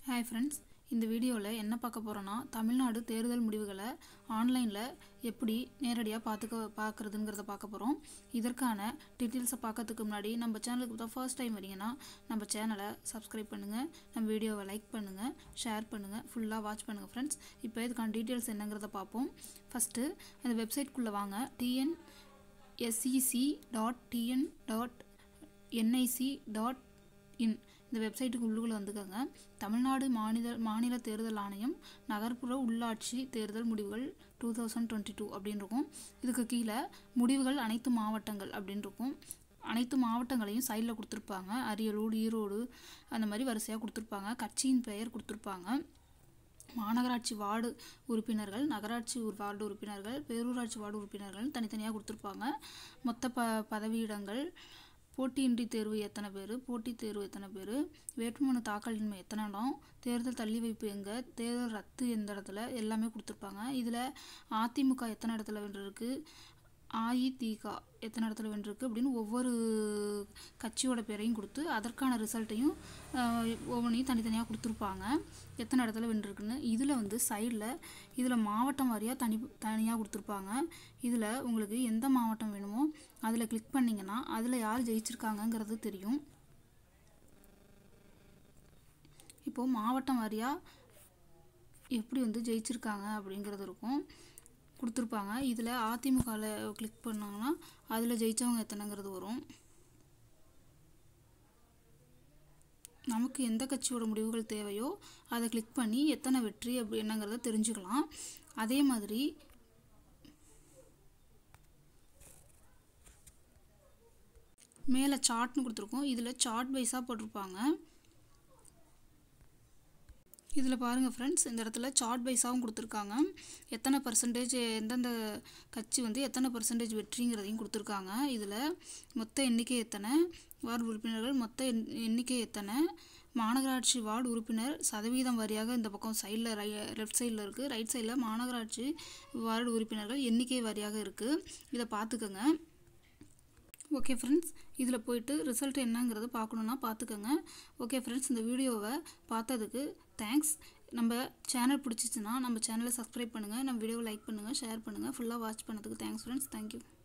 hi friends இந்த வீடியோவில் என்ன பார்க்க போகிறோன்னா தமிழ்நாடு தேர்தல் முடிவுகளை ஆன்லைனில் எப்படி நேரடியாக பார்த்துக்க பார்க்குறதுங்கிறத பார்க்க போகிறோம் இதற்கான டீட்டெயில்ஸை பார்க்கறதுக்கு முன்னாடி நம்ம சேனலுக்கு தான் ஃபர்ஸ்ட் டைம் வரீங்கன்னா நம்ம சேனலை சப்ஸ்கிரைப் பண்ணுங்கள் நம்ம வீடியோவை லைக் பண்ணுங்கள் ஷேர் பண்ணுங்கள் ஃபுல்லாக வாட்ச் பண்ணுங்கள் ஃப்ரெண்ட்ஸ் இப்போ இதுக்கான டீட்டெயில்ஸ் என்னங்கிறத பார்ப்போம் ஃபஸ்ட்டு அந்த வெப்சைட்குள்ளே வாங்க TN SEC dot TN dot NIC dot in இந்த வெப்சைட்டுக்கு உள்ளுக்குள்ள வந்துக்கோங்க தமிழ்நாடு மாநில மாநில தேர்தல் ஆணையம் நகர்ப்புற உள்ளாட்சி தேர்தல் முடிவுகள் டூ தௌசண்ட் டுவெண்ட்டி டூ அப்படின்னு இருக்கும் இதுக்கு கீழே முடிவுகள் அனைத்து மாவட்டங்கள் அப்படின்னு இருக்கும் அனைத்து மாவட்டங்களையும் சைடில் கொடுத்துருப்பாங்க அரியலூர் ஈரோடு அந்த மாதிரி வரிசையாக கொடுத்துருப்பாங்க கட்சியின் பெயர் கொடுத்துருப்பாங்க மாநகராட்சி வார்டு உறுப்பினர்கள் நகராட்சி உர் வார்டு உறுப்பினர்கள் பேரூராட்சி வார்டு உறுப்பினர்கள் தனித்தனியாக கொடுத்துருப்பாங்க மொத்த ப பதவியிடங்கள் போட்டியின்றி தேர்வு எத்தனை பேர் போட்டித் தேர்வு எத்தனை பேர் வேட்புமனு தாக்கலின்மை எத்தனை இடம் தேர்தல் தள்ளி வைப்பு எங்கே தேர்தல் ரத்து எந்த இடத்துல எல்லாமே கொடுத்துருப்பாங்க இதில் அதிமுக எத்தனை இடத்துல வென்றிருக்கு அஇதிக எத்தனை இடத்துல வென்றிருக்கு அப்படின்னு ஒவ்வொரு கட்சியோட பேரையும் கொடுத்து அதற்கான ரிசல்ட்டையும் ஒவ்வொன்றையும் தனித்தனியாக கொடுத்துருப்பாங்க எத்தனை இடத்துல வென்றிருக்குன்னு இதில் வந்து சைடில் இதில் மாவட்டம் வாரியாக தனி தனியாக கொடுத்துருப்பாங்க இதில் உங்களுக்கு எந்த மாவட்டம் வேணுமோ அதில் கிளிக் பண்ணிங்கன்னா அதில் யார் ஜெயிச்சிருக்காங்கங்கிறது தெரியும் இப்போது மாவட்டம் வாரியாக எப்படி வந்து ஜெயிச்சிருக்காங்க அப்படிங்கிறது இருக்கும் கொடுத்துருப்பாங்க இதில் அதிமுகவில் கிளிக் பண்ணாங்கன்னா அதில் ஜெயித்தவங்க எத்தனைங்கிறது வரும் நமக்கு எந்த கட்சியோட முடிவுகள் தேவையோ அதை கிளிக் பண்ணி எத்தனை வெற்றி அப்படி என்னங்கிறத தெரிஞ்சுக்கலாம் அதே மாதிரி மேலே சார்ட்னு கொடுத்துருக்கோம் இதில் சார்ட் வைஸாக போட்டிருப்பாங்க இதில் பாருங்கள் ஃப்ரெண்ட்ஸ் இந்த இடத்துல சார்ட் வைஸாகவும் கொடுத்துருக்காங்க எத்தனை பர்சன்டேஜ் எந்தெந்த கட்சி வந்து எத்தனை பர்சன்டேஜ் வெற்றிங்கிறதையும் கொடுத்துருக்காங்க இதில் மொத்த எண்ணிக்கை எத்தனை வார்டு உறுப்பினர்கள் மொத்த எண் எண்ணிக்கை எத்தனை மாநகராட்சி வார்டு உறுப்பினர் சதவீதம் வாரியாக இந்த பக்கம் சைடில் ரை லெஃப்ட் சைடில் இருக்குது ரைட் சைடில் மாநகராட்சி வார்டு உறுப்பினர்கள் எண்ணிக்கை வாரியாக இருக்குது இதை பார்த்துக்கோங்க ஓகே ஃப்ரெண்ட்ஸ் இதில் போயிட்டு ரிசல்ட் என்னங்கிறத பார்க்கணுன்னா பார்த்துக்கோங்க ஓகே ஃப்ரெண்ட்ஸ் இந்த வீடியோவை பார்த்ததுக்கு தேங்க்ஸ் நம்ம சேனல் பிடிச்சிச்சின்னா நம்ம சேனலை சப்ஸ்கிரைப் பண்ணுங்கள் நம்ம வீடியோவை லைக் பண்ணுங்கள் ஷேர் பண்ணுங்கள் ஃபுல்லாக வாட்ச் பண்ணதுக்கு தேங்க்ஸ் ஃப்ரெண்ட்ஸ் தேங்க்யூ